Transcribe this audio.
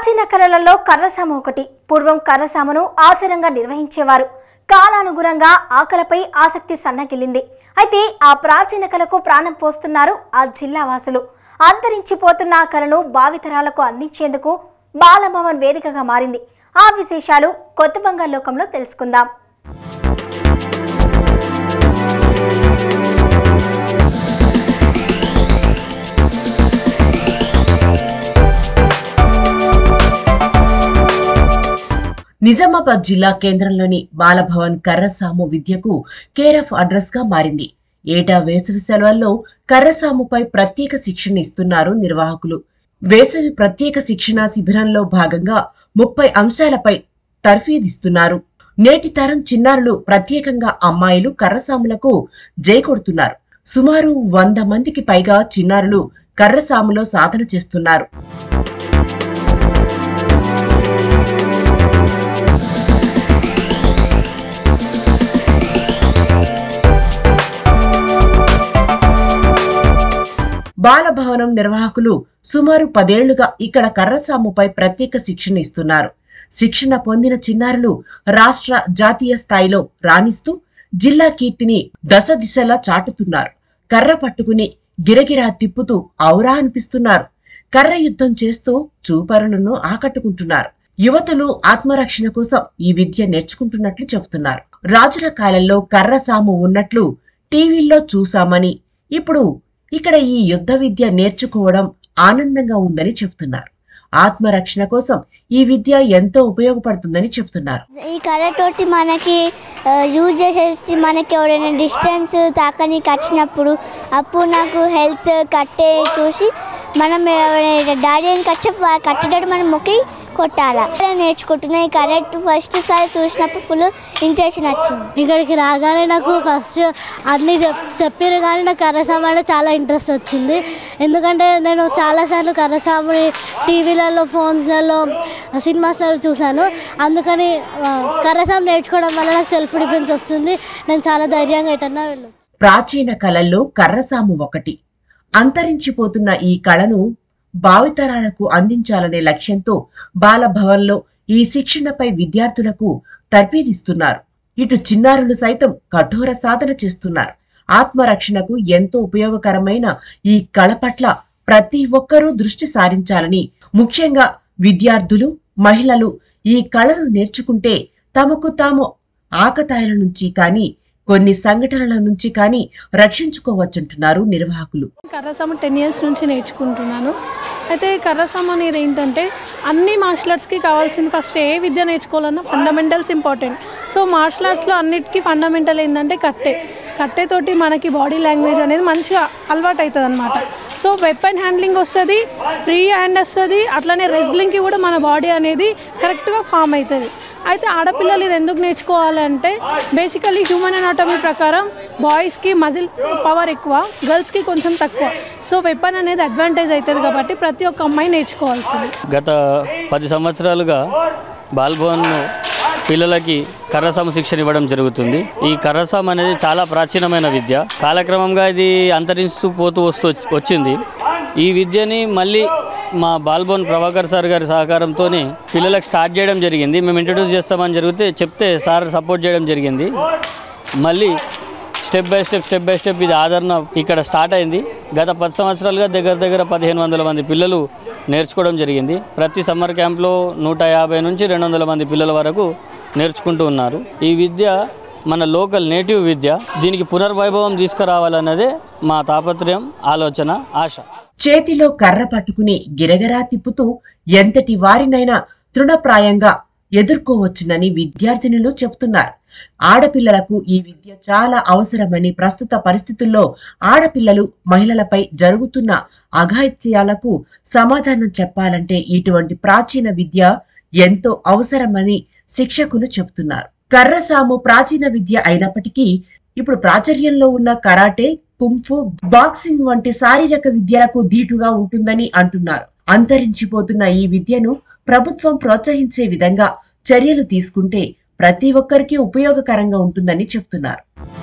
ప్రాచీన కళలలో కర్రసామ ఒకటి పూర్వం కర్రసామను ఆచారంగా నిర్వహించేవారు కాలానుగుణంగా ఆ కళపై ఆసక్తి సన్నగిల్లింది అయితే ఆ ప్రాచీన కళకు ప్రాణం పోస్తున్నారు ఆ జిల్లా వాసులు అంతరించిపోతున్న ఆ కళను భావితరాలకు అందించేందుకు బాలభవన్ వేదికగా మారింది ఆ విశేషాలు కొత్త బంగారు లోకంలో తెలుసుకుందాం నిజామాబాద్ జిల్లా కేంద్రంలోని బాలభవన్ కర్రసాము విద్యకు కేర్ ఆఫ్ అడ్రస్ గా మారింది ఏటా వేసవి సెలవుల్లో కర్రసాముపై ప్రత్యేక శిక్షణ ఇస్తున్నారు నిర్వాహకులు వేసవి ప్రత్యేక శిక్షణ శిబిరంలో భాగంగా ముప్పై అంశాలపై తర్ఫీదిస్తున్నారు నేటి తరం చిన్నారులు ప్రత్యేకంగా అమ్మాయిలు కర్రసాములకు జై కొడుతున్నారు సుమారు వంద మందికి పైగా చిన్నారులు కర్రసాములో సాధన చేస్తున్నారు బాలభవనం నిర్వాహకులు సుమారు పదేళ్లుగా ఇక్కడ కర్రసాముపై ప్రత్యేక శిక్షణ ఇస్తున్నారు శిక్షణ పొందిన చిన్నారులు రాష్ట్ర జాతీయ స్థాయిలో రాణిస్తూ జిల్లా కీర్తిని దశ దిశలా చాటుతున్నారు కర్ర పట్టుకుని గిరగిరా తిప్పుతూ ఔరా అనిపిస్తున్నారు కర్ర యుద్ధం చేస్తూ చూపరులను ఆకట్టుకుంటున్నారు యువతులు ఆత్మరక్షణ కోసం ఈ విద్య నేర్చుకుంటున్నట్లు చెబుతున్నారు రాజుల కాలంలో కర్రసాము ఉన్నట్లు టీవీల్లో చూశామని ఇప్పుడు ఇక్కడ ఈ యుద్ధ విద్య నేర్చుకోవడం ఆనందంగా ఉందని చెబుతున్నారు ఆత్మరక్షణ కోసం ఈ విద్య ఎంతో ఉపయోగపడుతుందని చెబుతున్నారు ఈ కర్రతోటి మనకి ఆ, యూజ్ చేసేసి మనకి ఎవరైనా డిస్టెన్స్ తాకనికి వచ్చినప్పుడు అప్పుడు నాకు హెల్త్ కట్టే చూసి మనం ఎవరైనా డాడీ అని కచ్చ కట్టేటట్టు మనం మొక్కి కొట్టాలా ఇలా నేర్చుకుంటున్నా ఈ కరెక్ట్ ఫస్ట్ సారి చూసినప్పుడు ఫుల్ ఇంట్రెస్ట్ వచ్చింది ఇక్కడికి రాగానే నాకు ఫస్ట్ అన్నీ చెప్ చెప్పారు కానీ నాకు కర్రసాము అంటే చాలా ఇంట్రెస్ట్ వచ్చింది ఎందుకంటే నేను చాలాసార్లు కర్రసాముని టీవీలలో ఫోన్లలో సినిమాస్లలో చూశాను అందుకని ఆ, కర్రసాము నేర్చుకోవడం వల్ల నాకు సెల్ఫ్ డిఫెన్స్ వస్తుంది నేను చాలా ధైర్యంగా ఎటన్నా వెళ్ళు ప్రాచీన కళల్లో కర్రసాము ఒకటి అంతరించిపోతున్న ఈ కళను భావితరాలకు అందించాలనే లక్ష్యంతో బాలభవన్లో ఈ శిక్షణపై విద్యార్థులకు తర్పీదిస్తున్నారు ఇటు చిన్నారులు సైతం కఠోర సాధన చేస్తున్నారు ఆత్మరక్షణకు ఎంతో ఉపయోగకరమైన ఈ కళ పట్ల ప్రతి ఒక్కరూ దృష్టి సారించాలని ముఖ్యంగా విద్యార్థులు మహిళలు ఈ కళను నేర్చుకుంటే తమకు తాము ఆకతాయిల నుంచి కానీ కొన్ని సంఘటనల నుంచి కానీ రక్షించుకోవచ్చంటున్నారు నిర్వాహకులు కర్రసామ టెన్ ఇయర్స్ నుంచి నేర్చుకుంటున్నాను అయితే కర్రసామ అనేది ఏంటంటే అన్ని మార్షల్ ఆర్ట్స్కి కావాల్సింది ఫస్ట్ ఏ విద్య నేర్చుకోవాలన్నా ఫండమెంటల్స్ ఇంపార్టెంట్ సో మార్షల్ ఆర్ట్స్లో అన్నిటికీ ఫండమెంటల్ ఏంటంటే కట్టే కట్టేతోటి మనకి బాడీ లాంగ్వేజ్ అనేది మంచిగా అలవాటు అవుతుంది అనమాట సో వెపన్ హ్యాండ్లింగ్ వస్తుంది ఫ్రీ హ్యాండ్ వస్తుంది అట్లనే రెజ్లింగ్కి కూడా మన బాడీ అనేది కరెక్ట్గా ఫామ్ అవుతుంది అయితే ఆడపిల్లలు ఇది ఎందుకు నేర్చుకోవాలంటే బేసికలీ హ్యూమన్ అనాటమీ ప్రకారం బాయ్స్కి మజిల్ పవర్ ఎక్కువ గర్ల్స్కి కొంచెం తక్కువ సో వెపన్ అనేది అడ్వాంటేజ్ అవుతుంది కాబట్టి ప్రతి ఒక్క అమ్మాయి నేర్చుకోవాల్సింది గత పది సంవత్సరాలుగా బాల్భవన్లో పిల్లలకి కర్రసామ శిక్షణ ఇవ్వడం జరుగుతుంది ఈ కర్రసామ అనేది చాలా ప్రాచీనమైన విద్య కాలక్రమంగా ఇది అంతరిస్తూ పోతూ వస్తూ వచ్చింది ఈ విద్యని మళ్ళీ మా బాల్భవన్ ప్రభాకర్ సార్ గారి సహకారంతో పిల్లలకు స్టార్ట్ చేయడం జరిగింది మేము ఇంట్రడ్యూస్ చేస్తామని జరిగితే చెప్తే సార్ సపోర్ట్ చేయడం జరిగింది మళ్ళీ step by step step by step ఇది ఆదరణ ఇక్కడ స్టార్ట్ అయింది గత పది సంవత్సరాలుగా దగ్గర దగ్గర పదిహేను వందల మంది పిల్లలు నేర్చుకోవడం జరిగింది ప్రతి సమ్మర్ క్యాంప్లో నూట యాభై నుంచి రెండు వందల మంది పిల్లల వరకు నేర్చుకుంటూ ఉన్నారు ఈ విద్య మన లోకల్ నేటివ్ విద్య దీనికి పునర్వైభవం తీసుకురావాలన్నదే మా తాపత్రయం ఆలోచన ఆశ చేతిలో కర్ర పట్టుకుని గిరగరా తిప్పుతూ ఎంతటి వారినైనా తృణప్రాయంగా ఎదుర్కోవచ్చునని విద్యార్థినులు చెబుతున్నారు ఆడపిల్లలకు ఈ విద్య చాలా అవసరమని ప్రస్తుత పరిస్థితుల్లో ఆడపిల్లలు మహిళలపై జరుగుతున్న అఘాయిత్యాలకు సమాధానం చెప్పాలంటే ఇటువంటి ప్రాచీన విద్య ఎంతో అవసరమని శిక్షకులు చెబుతున్నారు కర్రసాము ప్రాచీన విద్య అయినప్పటికీ ఇప్పుడు ప్రాచుర్యంలో ఉన్న కరాటే కుంఫు బాక్సింగ్ వంటి శారీరక విద్యలకు ధీటుగా ఉంటుందని అంటున్నారు అంతరించిపోతున్న ఈ విద్యను ప్రభుత్వం ప్రోత్సహించే విధంగా చర్యలు తీసుకుంటే ప్రతి ఒక్కరికి ఉపయోగకరంగా ఉంటుందని చెప్తున్నారు